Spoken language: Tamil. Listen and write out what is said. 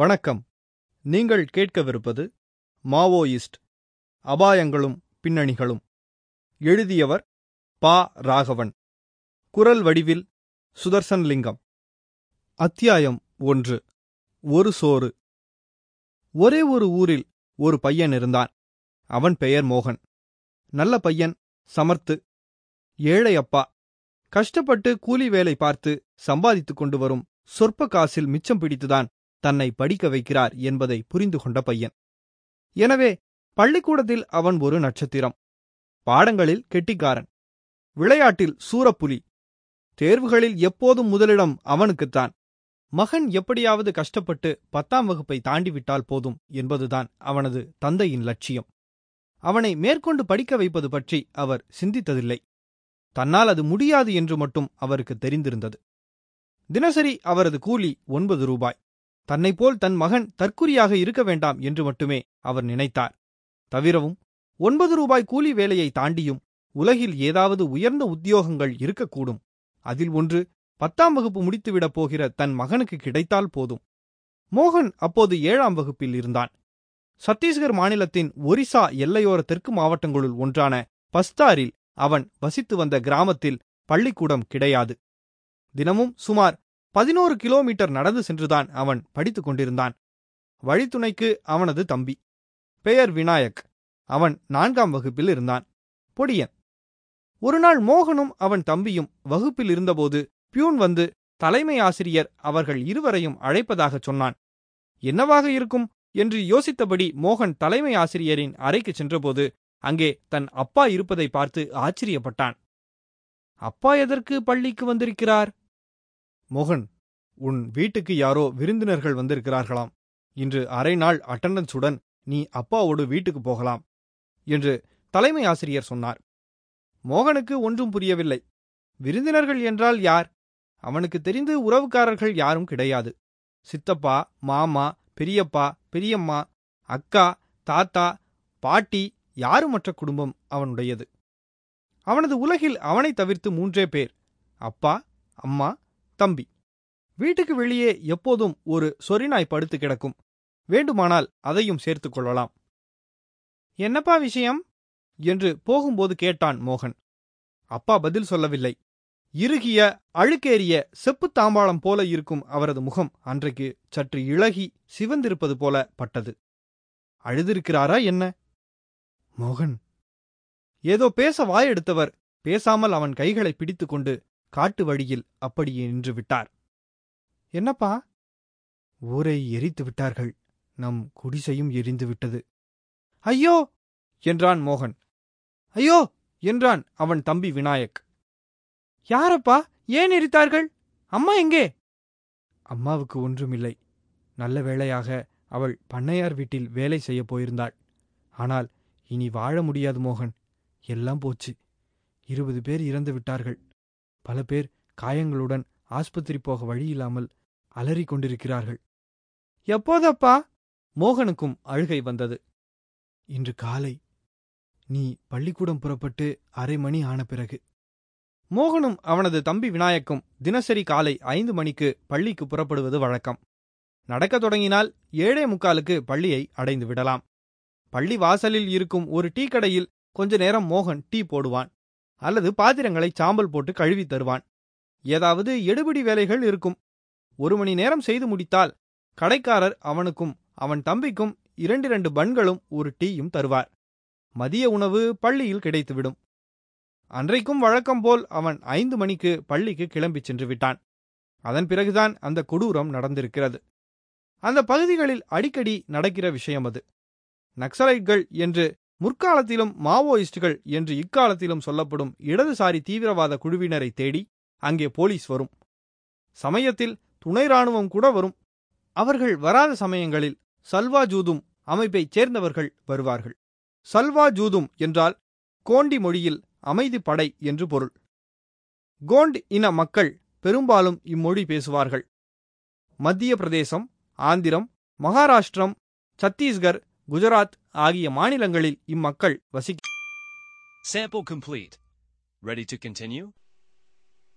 வணக்கம் நீங்கள் கேட்கவிருப்பது மாவோயிஸ்ட் அபாயங்களும் பின்னணிகளும் எழுதியவர் பா ராகவன் குரல் வடிவில் சுதர்சன் லிங்கம் அத்தியாயம் ஒன்று ஒரு சோறு ஒரே ஒரு ஊரில் ஒரு பையன் இருந்தான் அவன் பெயர் மோகன் நல்ல பையன் சமர்த்து ஏழை அப்பா கஷ்டப்பட்டு கூலி வேலை பார்த்து சம்பாதித்துக் கொண்டு வரும் சொற்ப காசில் மிச்சம் பிடித்துதான் தன்னை படிக்க வைக்கிறார் என்பதை புரிந்து கொண்ட பையன் எனவே பள்ளிக்கூடத்தில் அவன் ஒரு நட்சத்திரம் பாடங்களில் கெட்டிக்காரன் விளையாட்டில் சூரப்புலி தேர்வுகளில் எப்போதும் முதலிடம் அவனுக்குத்தான் மகன் எப்படியாவது கஷ்டப்பட்டு பத்தாம் வகுப்பை தாண்டிவிட்டால் போதும் என்பதுதான் அவனது தந்தையின் லட்சியம் அவனை மேற்கொண்டு படிக்க வைப்பது பற்றி அவர் சிந்தித்ததில்லை தன்னால் அது முடியாது என்று மட்டும் அவருக்கு தெரிந்திருந்தது தினசரி அவரது கூலி ஒன்பது ரூபாய் தன்னைப்போல் தன் மகன் தற்குறியாக இருக்க வேண்டாம் என்று மட்டுமே அவர் நினைத்தார் தவிரவும் ஒன்பது ரூபாய் கூலி வேலையை தாண்டியும் உலகில் ஏதாவது உயர்ந்த உத்தியோகங்கள் இருக்கக்கூடும் அதில் ஒன்று பத்தாம் வகுப்பு முடித்துவிடப் போகிற தன் மகனுக்கு கிடைத்தால் போதும் மோகன் அப்போது ஏழாம் வகுப்பில் இருந்தான் சத்தீஸ்கர் மாநிலத்தின் ஒரிசா எல்லையோர தெற்கு மாவட்டங்களுள் ஒன்றான பஸ்தாரில் அவன் வசித்து வந்த கிராமத்தில் பள்ளிக்கூடம் கிடையாது தினமும் சுமார் பதினோரு கிலோமீட்டர் நடந்து சென்றுதான் அவன் படித்துக் கொண்டிருந்தான் வழித்துணைக்கு அவனது தம்பி பெயர் விநாயக் அவன் நான்காம் வகுப்பில் இருந்தான் பொடியன் ஒருநாள் மோகனும் அவன் தம்பியும் வகுப்பில் இருந்தபோது பியூன் வந்து தலைமை ஆசிரியர் அவர்கள் இருவரையும் அழைப்பதாகச் சொன்னான் என்னவாக இருக்கும் என்று யோசித்தபடி மோகன் தலைமை ஆசிரியரின் அறைக்கு சென்றபோது அங்கே தன் அப்பா இருப்பதை பார்த்து ஆச்சரியப்பட்டான் அப்பா எதற்கு பள்ளிக்கு வந்திருக்கிறார் மோகன் உன் வீட்டுக்கு யாரோ விருந்தினர்கள் வந்திருக்கிறார்களாம் இன்று அரை நாள் அட்டண்டன்ஸுடன் நீ அப்பாவோடு வீட்டுக்கு போகலாம் என்று தலைமை ஆசிரியர் சொன்னார் மோகனுக்கு ஒன்றும் புரியவில்லை விருந்தினர்கள் என்றால் யார் அவனுக்கு தெரிந்து உறவுக்காரர்கள் யாரும் கிடையாது சித்தப்பா மாமா பெரியப்பா பெரியம்மா அக்கா தாத்தா பாட்டி யாருமற்ற குடும்பம் அவனுடையது அவனது உலகில் அவனை தவிர்த்து மூன்றே பேர் அப்பா அம்மா தம்பி வீட்டுக்கு வெளியே எப்போதும் ஒரு சொரிநாய் படுத்து கிடக்கும் வேண்டுமானால் அதையும் சேர்த்துக் கொள்ளலாம் என்னப்பா விஷயம் என்று போகும்போது கேட்டான் மோகன் அப்பா பதில் சொல்லவில்லை இறுகிய அழுக்கேறிய செப்பு தாம்பாளம் போல இருக்கும் அவரது முகம் அன்றைக்கு சற்று இழகி சிவந்திருப்பது போல பட்டது அழுதிருக்கிறாரா என்ன மோகன் ஏதோ பேச வாயெடுத்தவர் பேசாமல் அவன் கைகளை பிடித்துக்கொண்டு காட்டு வழியில் அப்படியே நின்று விட்டார் என்னப்பா ஊரை எரித்து விட்டார்கள் நம் குடிசையும் எரிந்து விட்டது ஐயோ என்றான் மோகன் ஐயோ என்றான் அவன் தம்பி விநாயக் யாரப்பா ஏன் எரித்தார்கள் அம்மா எங்கே அம்மாவுக்கு ஒன்றுமில்லை நல்ல வேளையாக அவள் பண்ணையார் வீட்டில் வேலை செய்யப் போயிருந்தாள் ஆனால் இனி வாழ முடியாது மோகன் எல்லாம் போச்சு இருபது பேர் இறந்து விட்டார்கள் பல பேர் காயங்களுடன் ஆஸ்பத்திரி போக வழியில்லாமல் அலறிக் கொண்டிருக்கிறார்கள் எப்போதப்பா மோகனுக்கும் அழுகை வந்தது இன்று காலை நீ பள்ளிக்கூடம் புறப்பட்டு அரை மணி ஆன பிறகு மோகனும் அவனது தம்பி விநாயக்கும் தினசரி காலை ஐந்து மணிக்கு பள்ளிக்கு புறப்படுவது வழக்கம் நடக்கத் தொடங்கினால் ஏழே முக்காலுக்கு பள்ளியை அடைந்து விடலாம் பள்ளி வாசலில் இருக்கும் ஒரு டீ கடையில் கொஞ்ச நேரம் மோகன் டீ போடுவான் அல்லது பாத்திரங்களை சாம்பல் போட்டு கழுவி தருவான் ஏதாவது எடுபிடி வேலைகள் இருக்கும் ஒரு மணி நேரம் செய்து முடித்தால் கடைக்காரர் அவனுக்கும் அவன் தம்பிக்கும் இரண்டிரண்டு பன்களும் ஒரு டீயும் தருவார் மதிய உணவு பள்ளியில் கிடைத்துவிடும் அன்றைக்கும் வழக்கம் போல் அவன் ஐந்து மணிக்கு பள்ளிக்கு கிளம்பிச் சென்று விட்டான் அதன் பிறகுதான் அந்த கொடூரம் நடந்திருக்கிறது அந்த பகுதிகளில் அடிக்கடி நடக்கிற விஷயம் அது நக்சலைட்கள் என்று முற்காலத்திலும் மாவோயிஸ்டுகள் என்று இக்காலத்திலும் சொல்லப்படும் இடதுசாரி தீவிரவாத குழுவினரை தேடி அங்கே போலீஸ் வரும் சமயத்தில் துணை ராணுவம் கூட வரும் அவர்கள் வராத சமயங்களில் சல்வா ஜூதும் அமைப்பைச் சேர்ந்தவர்கள் வருவார்கள் சல்வா ஜூதும் என்றால் கோண்டி மொழியில் அமைதி படை என்று பொருள் கோண்ட் இன மக்கள் பெரும்பாலும் இம்மொழி பேசுவார்கள் மத்திய பிரதேசம் ஆந்திரம் மகாராஷ்டிரம் சத்தீஸ்கர் குஜராத் ஆகிய மாநிலங்களில் இம்மக்கள் வசிக்க Sample complete. Ready to continue?